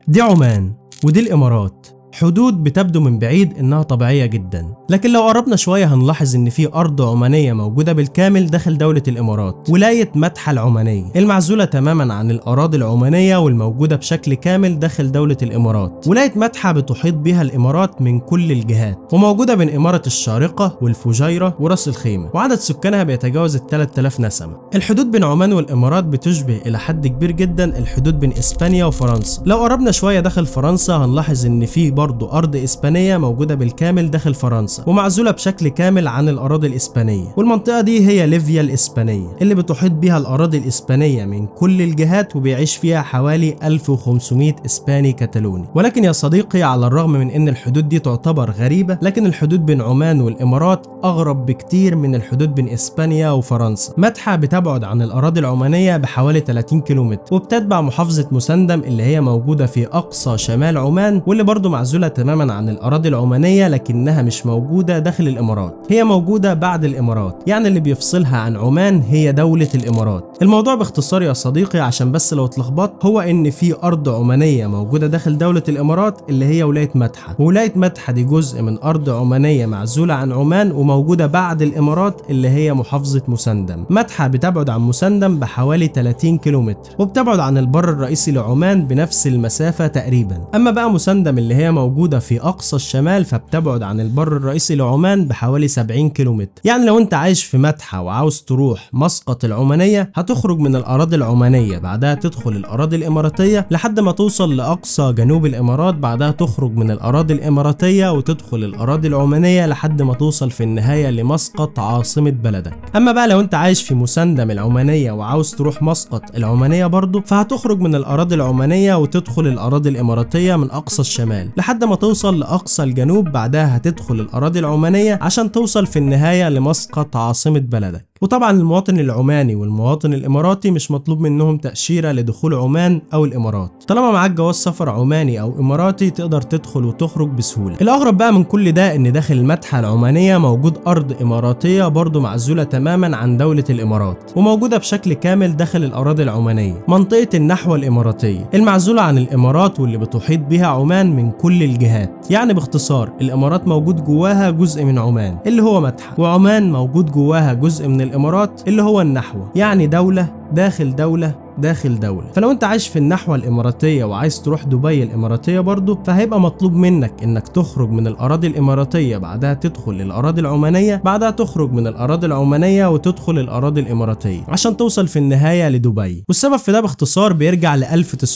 دي عمان ودي الإمارات حدود بتبدو من بعيد انها طبيعية جدا لكن لو قربنا شوية هنلاحظ ان في ارض عمانية موجودة بالكامل داخل دولة الامارات ولاية متحة العمانية المعزولة تماما عن الاراضي العمانية والموجودة بشكل كامل داخل دولة الامارات ولاية متحة بتحيط بها الامارات من كل الجهات وموجودة بين امارة الشارقة والفجيرة وراس الخيمة وعدد سكانها بيتجاوز ال 3000 نسمة الحدود بين عمان والامارات بتشبه الى حد كبير جدا الحدود بين اسبانيا وفرنسا لو قربنا شوية داخل فرنسا هنلاحظ ان في برضه ارض اسبانية موجودة بالكامل داخل فرنسا ومعزولة بشكل كامل عن الاراضي الاسبانية والمنطقة دي هي ليفيا الاسبانية اللي بتحيط بها الاراضي الاسبانية من كل الجهات وبيعيش فيها حوالي 1500 اسباني كتالوني ولكن يا صديقي على الرغم من ان الحدود دي تعتبر غريبة لكن الحدود بين عمان والامارات اغرب بكتير من الحدود بين اسبانيا وفرنسا متحة بتبعد عن الاراضي العمانية بحوالي 30 كيلومتر وبتتبع محافظة مسندم اللي هي موجودة في اقصى شمال عمان واللي برضه معزولة تماما عن الاراضي العمانية لكنها مش موجودة داخل الامارات هي موجودة بعد الامارات يعني اللي بيفصلها عن عمان هي دولة الامارات الموضوع باختصار يا صديقي عشان بس لو اتلخبطت هو ان في ارض عمانية موجودة داخل دولة الامارات اللي هي ولاية متحة وولاية متحة دي جزء من ارض عمانية معزولة عن عمان وموجودة بعد الامارات اللي هي محافظة مسندم متحة بتبعد عن مسندم بحوالي 30 كيلومتر وبتبعد عن البر الرئيسي لعمان بنفس المسافة تقريبا اما بقى مسندم اللي هي موجودة في اقصى الشمال فبتبعد عن البر الرئيسي لعمان بحوالي 70 كيلومتر يعني لو انت عايش في متحة وعاوز تروح مسقط العمانية هتخرج من الاراضي العمانية بعدها تدخل الاراضي الاماراتية لحد ما توصل لاقصى جنوب الامارات بعدها تخرج من الاراضي الاماراتية وتدخل الاراضي العمانية لحد ما توصل في النهاية لمسقط عاصمة بلدك اما بقى لو انت عايش في مسندم العمانية وعاوز تروح مسقط العمانية برضو فهتخرج من الاراضي العمانية وتدخل الاراضي الاماراتية من اقصى الشمال لحد ما توصل لاقصى الجنوب بعدها هتدخل الاراضي العمانية عشان توصل في النهاية لمسقط عاصمة بلدك وطبعا المواطن العماني والمواطن الاماراتي مش مطلوب منهم تاشيره لدخول عمان او الامارات طالما معاك جواز سفر عماني او اماراتي تقدر تدخل وتخرج بسهوله الاغرب بقى من كل ده ان داخل المتحه العمانيه موجود ارض اماراتيه برضه معزوله تماما عن دوله الامارات وموجوده بشكل كامل داخل الاراضي العمانيه منطقه النحوه الاماراتيه المعزوله عن الامارات واللي بتحيط بها عمان من كل الجهات يعني باختصار الامارات موجود جواها جزء من عمان اللي هو متحه وعمان موجود جواها جزء من الامارات اللي هو النحوه يعني دوله داخل دوله داخل دولة فلو انت عايش في النحوة الاماراتية وعايز تروح دبي الاماراتية برضو فهيبقى مطلوب منك انك تخرج من الاراضي الاماراتية بعدها تدخل الاراضي العمانية بعدها تخرج من الاراضي العمانية وتدخل الاراضي الاماراتية عشان توصل في النهاية لدبي والسبب في ده باختصار بيرجع ل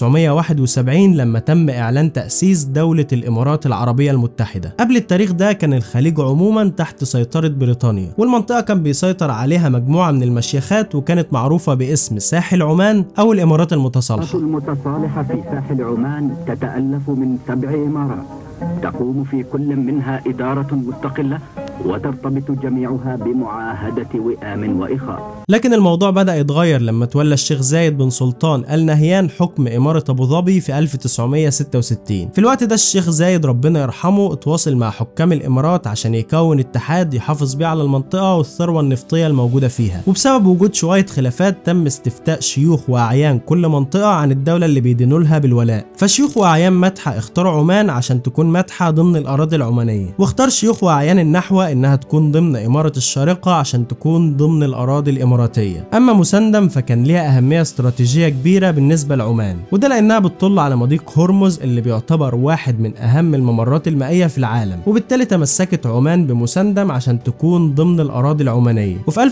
1971 لما تم اعلان تأسيس دولة الامارات العربية المتحدة قبل التاريخ ده كان الخليج عموما تحت سيطرة بريطانيا والمنطقة كان بيسيطر عليها مجموعة من المشيخات وكانت معروفة باسم ساحل عمان أو الإمارات المتصالحة المتصالحة في ساحل عمان تتألف من سبع إمارات تقوم في كل منها إدارة مستقلة وترتبط جميعها بمعاهدة وئام وإخاء لكن الموضوع بدأ يتغير لما تولى الشيخ زايد بن سلطان آل نهيان حكم إمارة أبو ظبي في 1966 في الوقت ده الشيخ زايد ربنا يرحمه اتواصل مع حكام الإمارات عشان يكون اتحاد يحافظ بيه على المنطقة والثروة النفطية الموجودة فيها وبسبب وجود شوية خلافات تم استفتاء شيوخ وأعيان كل منطقة عن الدولة اللي بيدينوا لها بالولاء فشيوخ وأعيان متحة اختاروا عمان عشان تكون متحة ضمن الأراضي العمانية واختار شيوخ وأعيان النحوة إنها تكون ضمن إمارة الشارقة عشان تكون ضمن الأراضي الإماراتية أما مسندم فكان ليها أهمية استراتيجية كبيرة بالنسبة لعمان وده لأنها بتطل على مضيق هرمز اللي بيعتبر واحد من أهم الممرات المائية في العالم وبالتالي تمسكت عمان بمسندم عشان تكون ضمن الأراضي العمانية وفي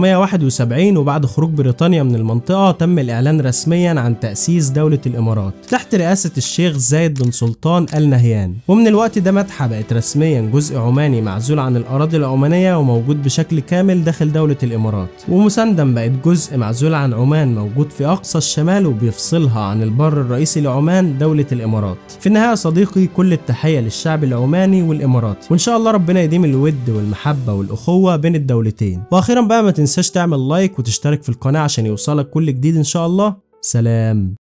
1971 وبعد خروج بريطانيا من المنطقة تم الإعلان رسميا عن تأسيس دولة الإمارات تحت رئاسة الشيخ زايد بن سلطان آل نهيان ومن الوقت ده متحة بقت رسميا جزء عماني معزول عن الأراضي العمانية وموجود بشكل كامل داخل دولة الإمارات ومسندم بقت جزء معزول عن عمان موجود في أقصى الشمال وبيفصلها عن البر الرئيسي لعمان دولة الإمارات في النهاية يا صديقي كل التحية للشعب العماني والإماراتي وإن شاء الله ربنا يديم الود والمحبة والأخوة بين الدولتين وأخيرا بقى ما تنساش تعمل لايك وتشترك في القناة عشان يوصلك كل جديد إن شاء الله سلام